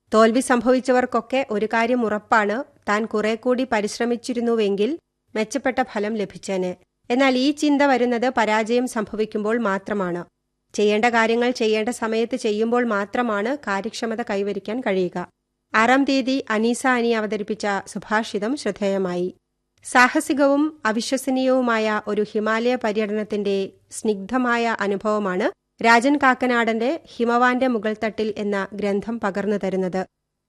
തോൽവി സംഭവിച്ചവർക്കൊക്കെ ഒരു കാര്യം ഉറപ്പാണ് താൻ കുറെ കൂടി പരിശ്രമിച്ചിരുന്നുവെങ്കിൽ മെച്ചപ്പെട്ട ഫലം ലഭിച്ചേനെ എന്നാൽ ഈ ചിന്ത വരുന്നത് പരാജയം സംഭവിക്കുമ്പോൾ മാത്രമാണ് ചെയ്യേണ്ട കാര്യങ്ങൾ ചെയ്യേണ്ട സമയത്ത് ചെയ്യുമ്പോൾ മാത്രമാണ് കാര്യക്ഷമത കൈവരിക്കാൻ കഴിയുക ആറാം തീയതി അനീസ അനി അവതരിപ്പിച്ച സുഭാഷിതം ശ്രദ്ധേയമായി സാഹസികവും അവിശ്വസനീയവുമായ ഒരു ഹിമാലയ പര്യടനത്തിന്റെ സ്നിഗ്ധമായ അനുഭവമാണ് രാജൻ കാക്കനാടന്റെ ഹിമവാന്റെ മുകൾത്തട്ടിൽ എന്ന ഗ്രന്ഥം പകർന്നു തരുന്നത്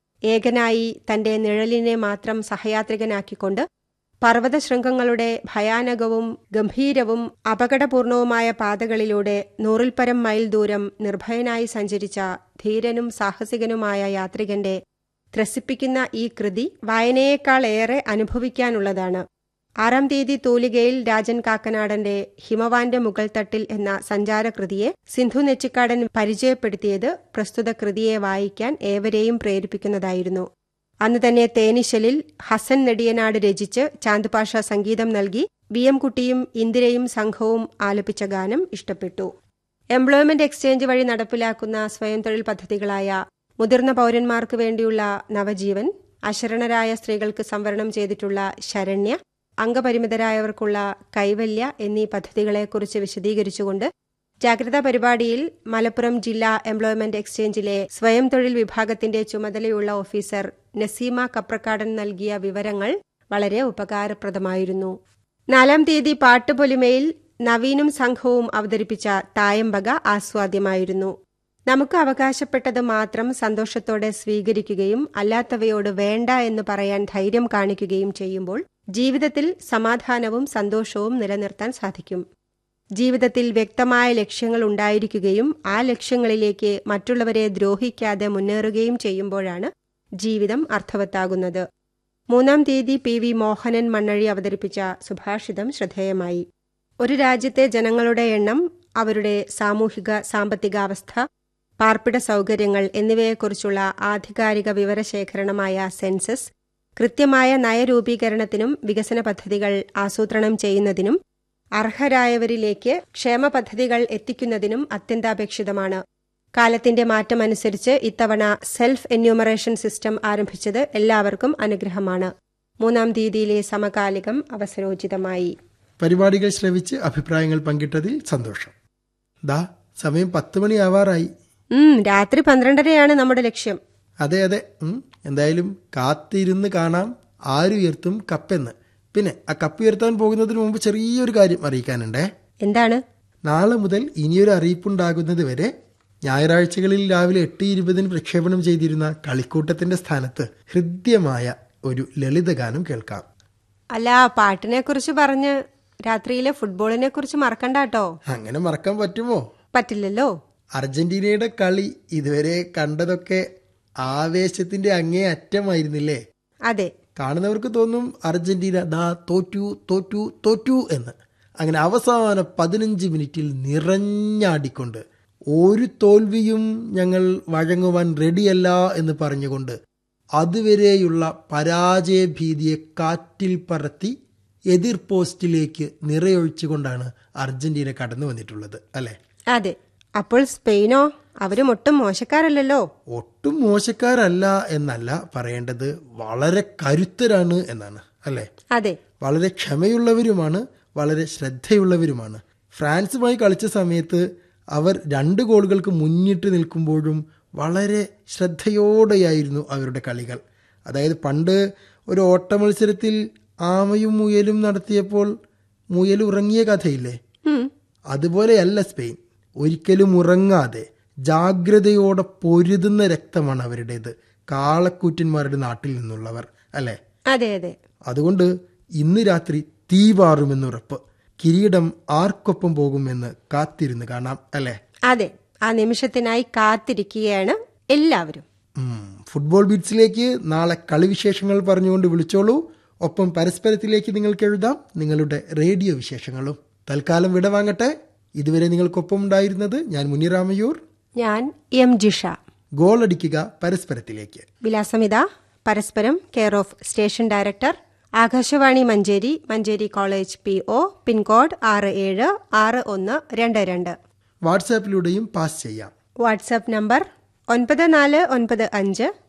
ഏകനായി തന്റെ നിഴലിനെ മാത്രം സഹയാത്രികനാക്കിക്കൊണ്ട് പർവ്വതശൃംഗങ്ങളുടെ ഭയാനകവും ഗംഭീരവും അപകടപൂർണവുമായ പാതകളിലൂടെ നൂറിൽപ്പരം മൈൽ ദൂരം നിർഭയനായി സഞ്ചരിച്ച ധീരനും സാഹസികനുമായ യാത്രികന്റെ ത്രസിപ്പിക്കുന്ന ഈ കൃതി വായനയേക്കാൾ ഏറെ അനുഭവിക്കാനുള്ളതാണ് ആറാം തീയതി തൂലികയിൽ രാജൻ കാക്കനാടന്റെ ഹിമവാന്റെ മുകൾത്തട്ടിൽ എന്ന സഞ്ചാരകൃതിയെ സിന്ധു നെച്ചിക്കാടൻ പരിചയപ്പെടുത്തിയത് പ്രസ്തുത കൃതിയെ വായിക്കാൻ ഏവരെയും പ്രേരിപ്പിക്കുന്നതായിരുന്നു അന്ന് തന്നെ തേനിശലിൽ ഹസൻ നെടിയനാട് രചിച്ച് ചാന്തുപാഷ സംഗീതം നൽകി വി എം കുട്ടിയും ഇന്ദിരയും സംഘവും ആലപിച്ച ഗാനം ഇഷ്ടപ്പെട്ടു എംപ്ലോയ്മെന്റ് എക്സ്ചേഞ്ച് വഴി നടപ്പിലാക്കുന്ന സ്വയം തൊഴിൽ പദ്ധതികളായ മുതിർന്ന പൗരന്മാർക്ക് വേണ്ടിയുള്ള നവജീവൻ അശരണരായ സ്ത്രീകൾക്ക് സംവരണം ചെയ്തിട്ടുള്ള ശരണ്യ അംഗപരിമിതരായവർക്കുള്ള കൈവല്യ എന്നീ പദ്ധതികളെക്കുറിച്ച് വിശദീകരിച്ചുകൊണ്ട് ജാഗ്രതാ പരിപാടിയിൽ മലപ്പുറം ജില്ലാ എംപ്ലോയ്മെന്റ് എക്സ്ചേഞ്ചിലെ സ്വയം തൊഴിൽ വിഭാഗത്തിന്റെ ചുമതലയുള്ള ഓഫീസർ നസീമ കപ്രക്കാടൻ നൽകിയ വിവരങ്ങൾ വളരെ ഉപകാരപ്രദമായിരുന്നു നാലാം തീയതി പാട്ടുപൊലിമയിൽ നവീനും സംഘവും അവതരിപ്പിച്ച തായമ്പക ആസ്വാദ്യമായിരുന്നു നമുക്ക് അവകാശപ്പെട്ടത് മാത്രം സന്തോഷത്തോടെ സ്വീകരിക്കുകയും അല്ലാത്തവയോട് വേണ്ട എന്ന് പറയാൻ ധൈര്യം കാണിക്കുകയും ചെയ്യുമ്പോൾ ജീവിതത്തിൽ സമാധാനവും സന്തോഷവും നിലനിർത്താൻ സാധിക്കും ജീവിതത്തിൽ വ്യക്തമായ ലക്ഷ്യങ്ങൾ ഉണ്ടായിരിക്കുകയും ആ ലക്ഷ്യങ്ങളിലേക്ക് മറ്റുള്ളവരെ ദ്രോഹിക്കാതെ മുന്നേറുകയും ചെയ്യുമ്പോഴാണ് ജീവിതം അർത്ഥവത്താകുന്നത് മൂന്നാം തീയതി പി വി മോഹനൻ മണ്ണഴി അവതരിപ്പിച്ച സുഭാഷിതം ശ്രദ്ധേയമായി ഒരു രാജ്യത്തെ ജനങ്ങളുടെ എണ്ണം അവരുടെ സാമൂഹിക സാമ്പത്തികാവസ്ഥ പാർപ്പിട സൗകര്യങ്ങൾ എന്നിവയെക്കുറിച്ചുള്ള ആധികാരിക വിവരശേഖരണമായ സെൻസസ് കൃത്യമായ നയരൂപീകരണത്തിനും വികസന പദ്ധതികൾ ആസൂത്രണം ചെയ്യുന്നതിനും അർഹരായവരിലേക്ക് ക്ഷേമ പദ്ധതികൾ എത്തിക്കുന്നതിനും അത്യന്താപേക്ഷിതമാണ് കാലത്തിന്റെ മാറ്റമനുസരിച്ച് ഇത്തവണ സെൽഫ് എന്യൂമറേഷൻ സിസ്റ്റം ആരംഭിച്ചത് എല്ലാവർക്കും അനുഗ്രഹമാണ് മൂന്നാം തീയതിയിലെ സമകാലികം അവസരോചിതമായി പരിപാടികൾ ശ്രവിച്ച് അഭിപ്രായങ്ങൾ പങ്കിട്ടതിൽ സന്തോഷം ദാ സമയം പത്ത് മണിയാവാറായി ഉം രാത്രി പന്ത്രണ്ടരയാണ് നമ്മുടെ ലക്ഷ്യം അതെ അതെ ഉം, എന്തായാലും കാത്തിരുന്ന് കാണാം ആരുയർത്തും കപ്പെന്ന് പിന്നെ ആ കപ്പ് ഉയർത്താൻ പോകുന്നതിന് മുമ്പ് ചെറിയൊരു കാര്യം അറിയിക്കാനുണ്ടേ എന്താണ് നാളെ മുതൽ ഇനിയൊരു അറിയിപ്പുണ്ടാകുന്നത് വരെ ഞായറാഴ്ചകളിൽ രാവിലെ എട്ട് ഇരുപതിന് പ്രക്ഷേപണം ചെയ്തിരുന്ന കളിക്കൂട്ടത്തിന്റെ സ്ഥാനത്ത് ഹൃദ്യമായ ഒരു ലളിതഗാനം കേൾക്കാം അല്ല പാട്ടിനെ കുറിച്ച് പറഞ്ഞ് രാത്രിയിലെ ഫുട്ബോളിനെ കുറിച്ച് മറക്കണ്ട കേട്ടോ അങ്ങനെ മറക്കാൻ പറ്റുമോ പറ്റില്ലല്ലോ അർജന്റീനയുടെ കളി ഇതുവരെ കണ്ടതൊക്കെ ആവേശത്തിന്റെ അങ്ങേ അറ്റമായിരുന്നില്ലേ അതെ കാണുന്നവർക്ക് തോന്നും അർജന്റീന ദാ തോറ്റു തോറ്റു തോറ്റു എന്ന് അങ്ങനെ അവസാന പതിനഞ്ച് മിനിറ്റിൽ നിറഞ്ഞാടിക്കൊണ്ട് ഒരു തോൽവിയും ഞങ്ങൾ വഴങ്ങുവാൻ റെഡിയല്ല എന്ന് പറഞ്ഞുകൊണ്ട് അതുവരെയുള്ള പരാജയ ഭീതിയെ കാറ്റിൽ പറത്തി എതിർ പോസ്റ്റിലേക്ക് നിറയൊഴിച്ചുകൊണ്ടാണ് അർജന്റീന കടന്നു വന്നിട്ടുള്ളത് അല്ലെ അതെ അപ്പോൾ സ്പെയിനോ അവരും ഒട്ടും മോശക്കാരല്ലല്ലോ ഒട്ടും മോശക്കാരല്ല എന്നല്ല പറയേണ്ടത് വളരെ കരുത്തരാണ് എന്നാണ് അല്ലേ അതെ വളരെ ക്ഷമയുള്ളവരുമാണ് വളരെ ശ്രദ്ധയുള്ളവരുമാണ് ഫ്രാൻസുമായി കളിച്ച സമയത്ത് അവർ രണ്ട് ഗോളുകൾക്ക് മുന്നിട്ട് നിൽക്കുമ്പോഴും വളരെ ശ്രദ്ധയോടെയായിരുന്നു അവരുടെ കളികൾ അതായത് പണ്ട് ഒരു ഓട്ട മത്സരത്തിൽ ആമയും മുയലും നടത്തിയപ്പോൾ മുയൽ ഉറങ്ങിയ കഥയില്ലേ ഉം, അതുപോലെയല്ല സ്പെയിൻ ഒരിക്കലും ഉറങ്ങാതെ ജാഗ്രതയോടെ പൊരുതുന്ന രക്തമാണ് അവരുടേത് കാളക്കൂറ്റന്മാരുടെ നാട്ടിൽ നിന്നുള്ളവർ അല്ലേ അതെ അതെ അതുകൊണ്ട് ഇന്ന് രാത്രി തീ പാറുമെന്നുറപ്പ് കിരീടം ആർക്കൊപ്പം പോകുമെന്ന് കാത്തിരുന്ന് കാണാം അല്ലേ അതെ ആ നിമിഷത്തിനായി കാത്തിരിക്കുകയാണ് എല്ലാവരും ഉം, ഫുട്ബോൾ ബീറ്റ്സിലേക്ക് നാളെ കളിവിശേഷങ്ങൾ പറഞ്ഞുകൊണ്ട് വിളിച്ചോളൂ ഒപ്പം പരസ്പരത്തിലേക്ക് നിങ്ങൾക്ക് എഴുതാം നിങ്ങളുടെ റേഡിയോ വിശേഷങ്ങളും തൽക്കാലം വിട വാങ്ങട്ടെ ഇതുവരെ നിങ്ങൾക്കൊപ്പം ഉണ്ടായിരുന്നത് ഞാൻ മുനിറാമയൂർ ഞാൻ എം ജിഷ ഗോൾ അടിക്കുക പരസ്പരത്തിലേക്ക് വിലാസമിത പരസ്പരം care of station director Akashvani Manjeri Manjeri college P O pincode ആറ് ഏഴ് ആറ് ഒന്ന് രണ്ട് രണ്ട് വാട്സാപ്പിലൂടെയും പാസ് ചെയ്യാം വാട്സാപ്പ് നമ്പർ ഒൻപത് നാല് ഒൻപത് അഞ്ച്